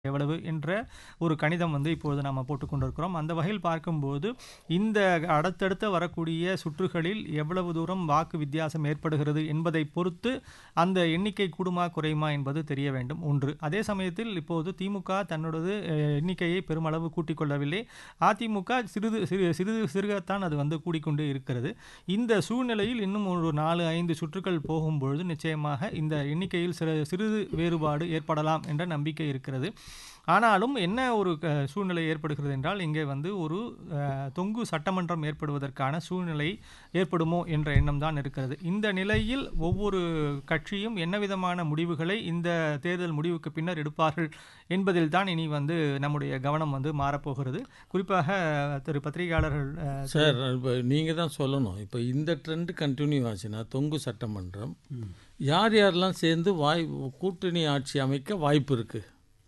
எவ்வளவு என்ற ஒரு கணிதம் வந்து இப்பொழுது நாம் போட்டுக்கொண்டிருக்கிறோம் அந்த வகையில் பார்க்கும்போது இந்த அடுத்தடுத்த வரக்கூடிய சுற்றுகளில் எவ்வளவு தூரம் வாக்கு வித்தியாசம் ஏற்படுகிறது என்பதை பொறுத்து அந்த எண்ணிக்கை கூடுமா குறையுமா என்பது தெரிய வேண்டும் ஒன்று அதே சமயத்தில் இப்போது திமுக தன்னோடது அஹ், எண்ணிக்கையை பெருமளவு கூட்டிக் கொள்ளவில்லை அதிமுக சிறிது சிறு சிறிது சிறுகத்தான் அது வந்து கூடிக்கொண்டு இருக்கிறது இந்த சூழ்நிலையில் இன்னும் ஒரு நாலு ஐந்து சுற்றுக்கள் போகும்பொழுது நிச்சயமாக இந்த எண்ணிக்கையில் சிறு சிறிது வேறுபாடு ஏற்படலாம் என்ற நம்பிக்கை இருக்கிறது ஆனாலும் என்ன ஒரு க- சூழ்நிலை ஏற்படுகிறது என்றால் இங்கே வந்து ஒரு அஹ், தொங்கு சட்டமன்றம் ஏற்படுவதற்கான சூழ்நிலை ஏற்படுமோ என்ற எண்ணம் தான் இருக்கிறது இந்த நிலையில் ஒவ்வொரு கட்சியும் என்ன விதமான முடிவுகளை இந்த தேர்தல் முடிவுக்கு பின்னர் எடுப்பார்கள் என்பதில் தான் இனி வந்து நம்முடைய கவனம் வந்து மாறப்போகிறது குறிப்பாக திரு பத்திரிகையாளர்கள் அஹ், சார் இப்போ நீங்கள் தான் சொல்லணும் இப்போ இந்த ட்ரெண்ட் கண்டினியூ ஆச்சுன்னா தொங்கு சட்டமன்றம் யார் யாரெல்லாம் சேர்ந்து வாய் கூட்டணி ஆட்சி அமைக்க வாய்ப்பு இருக்குது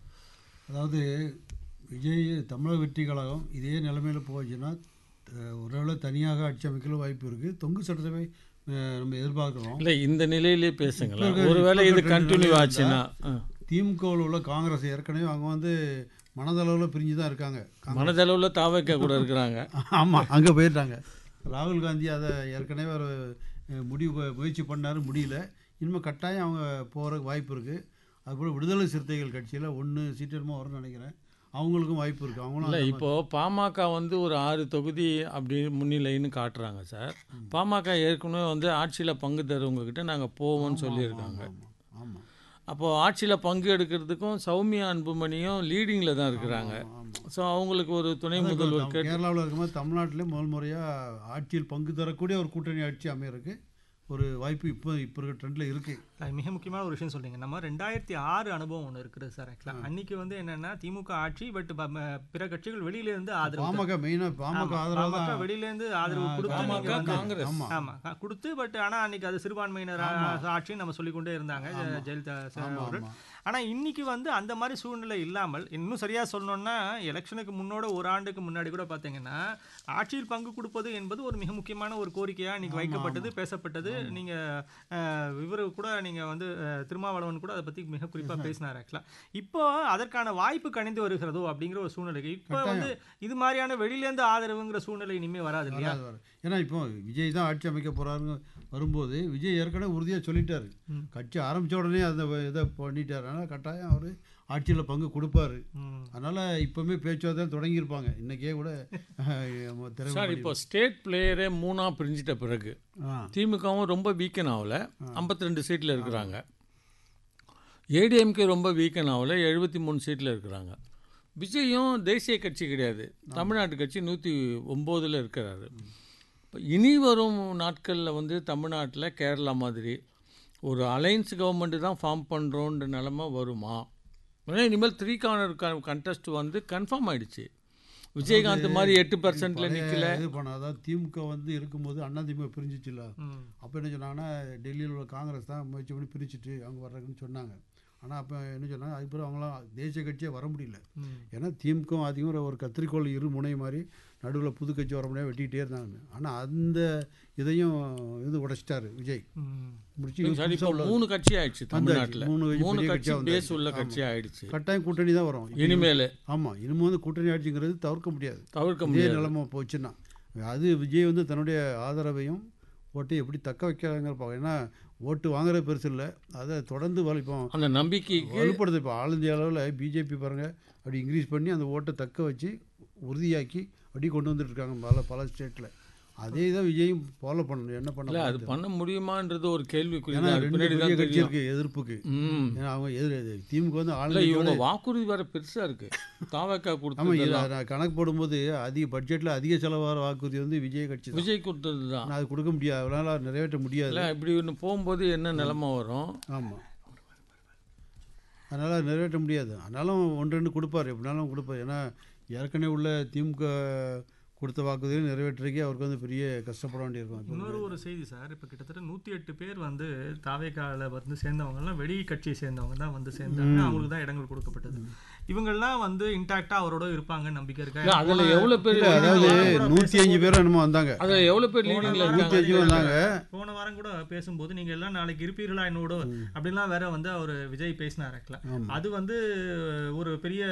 அதாவது விஜய் தமிழக வெற்றி கழகம் இதே நிலைமையில் போச்சுன்னா அஹ், ஒருவேளை தனியாக ஆட்சி அமைக்கல வாய்ப்பு இருக்குது தொங்கு சட்டசபை அஹ், நம்ம எதிர்பார்க்குறோம் இல்லை இந்த நிலையிலே பேசுங்களேன் இப்ப இருக்க- ஒருவேளை இப்ப இது இருக்க கண்டினியூ trend ஆச்சுன்னா ஆ. திமுகவில் உள்ள காங்கிரஸ் ஏற்கனவே அவங்க வந்து மனதளவில் பிரிஞ்சு தான் இருக்காங்க மனதளவில் தாவைக்க கூட இருக்கிறாங்க ஆமாம் அங்கே போயிட்டாங்க ராகுல் காந்தி அதை ஏற்கனவே ஒரு அஹ், முடிவு ப- முயற்சி பண்ணாரு முடியல இனிமேல் கட்டாயம் அவங்க போகிறதுக்கு வாய்ப்பு இருக்குது அதுபோல் விடுதலை சிறுத்தைகள் கட்சியில் ஒன்று சீட்டு என்னமோ வரும்னு நினைக்கிறேன் அவங்களுக்கும் வாய்ப்பு இருக்குது அவங்களும் இல்லை அந்த இப்போ பாமக வந்து ஒரு ஆறு தொகுதி அப்படி முன்னிலைன்னு காட்டுறாங்க சார் பாமக ஏற்கனவே வந்து ஆட்சியில் பங்கு தருவங்க கிட்ட நாங்கள் போவோம்னு சொல்லியிருக்காங்க ஆமாம் ஆமாம் அப்போது ஆட்சியில் பங்கு எடுக்கிறதுக்கும் சௌமியா அன்புமணியும் லீடிங்கில் தான் இருக்கிறாங்க ஸோ அவங்களுக்கு ஒரு துணை முதல்வர் கேட்டு கேரளாவில் இருக்கும்போது தமிழ்நாட்டிலே முதல் முறையாக ஆட்சியில் பங்கு தரக்கூடிய ஒரு கூட்டணி ஆட்சி அமையறதுக்கு ஒரு வாய்ப்பு இப்போ இப்போ இருக்கிற ட்ரெண்டில் இருக்குது அது மிக முக்கியமான ஒரு விஷயம் சொல்றீங்க நம்ம ரெண்டாயிரத்தி ஆறு அனுபவம் ஒன்று இருக்குது சார் ஆக்சுவலாக அன்னைக்கு வந்து என்னன்னா திமுக ஆட்சி பட் பிற கட்சிகள் வெளியில இருந்து ஆதரவு பாமக மெயினாக பாமக ஆதரவு பாமக தான் வெளியில இருந்து ஆதரவு கொடுத்து பாமக, நீங்க வந்து- காங்கிரஸ். ஆமாம் ஆமா க- கொடுத்து பட் ஆனா அன்னைக்கு அது சிறுபான்மையினர் ஆட்சின்னு நம்ம சொல்லிக்கொண்டே இருந்தாங்க ஜெ- ஜெயலலிதா சார் ஆமாம் அவர்கள் ஆமாம் ஆனா இன்னைக்கு வந்து அந்த மாதிரி சூழ்நிலை இல்லாமல் இன்னும் சரியா சொல்லணும்னா எலெக்ஷனுக்கு முன்னோட ஒரு ஆண்டுக்கு முன்னாடி கூட பாத்தீங்கன்னா ஆட்சியில் பங்கு கொடுப்பது என்பது ஒரு மிக முக்கியமான ஒரு கோரிக்கையா இன்னைக்கு வைக்கப்பட்டது பேசப்பட்டது நீங்க அஹ், இவரு கூட நீங்க வந்து அஹ், திருமாவளவன் கூட அதை பத்தி மிக குறிப்பா பேசினார் ஆக்சுவலா இப்போ அதற்கான வாய்ப்பு கணிந்து வருகிறதோ அப்படிங்கிற ஒரு சூழ்நிலைக்கு இப்போ வந்து இது மாதிரியான வெளியில இருந்து ஆதரவுங்கிற சூழ்நிலை இனிமே வராது இல்லையா வராது, வராது. ஏன்னா இப்போ விஜய் தான் ஆட்சி அமைக்க போறாருங்க வரும்போது விஜய் ஏற்கனவே உறுதியாக சொல்லிட்டாரு ம். கட்சி ஆரம்பிச்ச உடனே அந்த இதை பண்ணிட்டாரு அதனால் கட்டாயம் அவர் ஆட்சியில் பங்கு கொடுப்பாரு ம். அதனால் இப்போவுமே பேச்சுவார்த்தை தொடங்கியிருப்பாங்க இன்றைக்கே கூட திரை சார் இப்போ ஸ்டேட் பிளேயரே மூணாக பிரிஞ்சிட்ட பிறகு ஆ திமுகவும் ரொம்ப வீக்கன் ஆகல 52 ரெண்டு சீட்டில் இருக்கிறாங்க ஏடிஎம்கே ரொம்ப வீக்கன் ஆகல எழுபத்தி மூணு சீட்டில் இருக்கிறாங்க விஜயும் தேசிய கட்சி கிடையாது தமிழ்நாட்டு கட்சி நூற்றி ஒம்போதில் இருக்கிறாரு இப்போ இனி வரும் நாட்களில் வந்து தமிழ்நாட்டில் கேரளா மாதிரி ஒரு அலைன்ஸ் கவர்மெண்ட் தான் ஃபார்ம் பண்ணுறோன்ற நிலமை வருமா ஏன்னா இனிமேல் த்ரீ கார்னர் கண்டெஸ்ட் வந்து கன்ஃபார்ம் ஆயிடுச்சு விஜயகாந்த் மாதிரி எட்டு பர்சன்ட்ல பழைய நிற்கல இது பண்ண அதாவது திமுக வந்து இருக்கும்போது அண்ணா திமுக பிரிஞ்சிச்சுல ம். அப்போ என்ன சொன்னாங்கன்னா டெல்லியில் உள்ள காங்கிரஸ் தான் முயற்சி பண்ணி பிரிச்சுட்டு அவங்க வர்றாங்கன்னு சொன்னாங்க ஆனால் அப்போ என்ன சொன்னாங்க அதுக்கு பிறகு அவங்களாம் தேசிய கட்சியே வர முடியல ம். ஏன்னா திமுக அதிகம் ஒரு கத்திரிக்கோள் இரு முனை மாதிரி நடுவில் புது கட்சி வர முடியாது வெட்டிக்கிட்டே இருந்தாங்க ஆனால் அந்த இதையும் இது உடைச்சிட்டாரு விஜய் ம். முடிச்சு சார் இப்போ புதுசா உள்ள- மூணு கட்சி ஆயிடுச்சு தமிழ்நாட்டில் மூணு கட்சி மூணு பெரிய கட்சி கட்சியா பேஸ் வந்தாச்சு. உள்ள ஆமா. கட்சி ஆயிடுச்சு கட்டாயம் கூட்டணி தான் வரும் இனிமேல் ஆமாம் இனிமே வந்து கூட்டணி ஆட்சிங்கிறது தவிர்க்க முடியாது தவிர்க்க இதே முடியாது நிலைமை போச்சுன்னா அது விஜய் வந்து தன்னுடைய ஆதரவையும் ஓட்டை எப்படி தக்க வைக்கிறாங்கிற பார்க்க ஏன்னா ஓட்டு வாங்குறது பெருசு இல்லை அதை தொடர்ந்து வலிப்போம் அந்த நம்பிக்கைக்கு வலுப்படுது இப்போ ஆல் இந்தியா அளவில் பிஜேபி பாருங்கள் அப்படி இன்க்ரீஸ் பண்ணி அந்த ஓட்டை தக்க வச்சு உறுதியாக்கி அப்படி கொண்டு வந்துட்டு இருக்காங்க பல பல ஸ்டேட்டில் அதே தான் விஜயும் ஃபாலோ பண்ணணும் என்ன இல்ல அது பண்ண பண்ண முடியுமான்றது ஒரு கேள்விக்குறி ஏன்னா தான். அது ரெண்டு பின்னாடி பெரிய தான் கட்சி தெரியும் இருக்குது எதிர்ப்புக்கு ம் ஏன்னா அவங்க எதிர் எதிர் திமுக வந்து ஆல் இல்ல இந்தியாவோட இவங்க வாக்குறுதி வேற பெருசா இருக்கு தாவக்கா ஆமாம் கொடுத்தது இதில் நான் கணக்கு போடும்போது அதிக பட்ஜெட்டில் அதிக செலவாகிற வாக்குறுதி வந்து விஜய் கட்சி தான் விஜய் கொடுத்தது தான் நான் அது கொடுக்க முடியாது அவரால் நிறைவேற்ற முடியாது இல்ல இப்படி ஒன்று போகும்போது என்ன நிலைமை வரும் ஆமாம் அதனால் நிறைவேற்ற முடியாது ஆனாலும் ஒன்று ரெண்டு கொடுப்பார் எப்படினாலும் கொடுப்பார் ஏன்னா ஏற்கனவே உள்ள திமுக கொடுத்த வாக்குறுதியை நிறைவேற்றுறதுக்கே அவருக்கு வந்து பெரிய கஷ்டப்பட வேண்டியிருக்கும் இப்போ இன்னொரு ஒரு செய்தி சார் இப்போ கிட்டத்தட்ட நூற்றி எட்டு பேர் வந்து தாவேக்கால வந்து சேர்ந்தவங்கலாம் வெளி கட்சியை சேர்ந்தவங்க தான் வந்து சேர்ந்தாங்க அவங்களுக்கு தான் இடங்கள் கொடுக்கப்பட்டது இவங்கெல்லாம் வந்து இன்டாக்டா அவரோட இருப்பாங்க நம்பிக்கை இல்ல, இருக்கா அதுல எவ்வளவு பேர் இல்லை அதாவது நூற்றி அஞ்சு பேரும் என்னமோ வந்தாங்க அதுல எவ்வளவு பேர் லீடிங்ல நூற்றி இருக்காங்க அஞ்சு வந்தாங்க போன வாரம் கூட பேசும்போது நீங்க எல்லாம் நாளைக்கு இருப்பீர்களா என்னோட அப்படிலாம் வேற வந்து அவர் விஜய் பேசினார் ஆமா. அது வந்து ஒரு பெரிய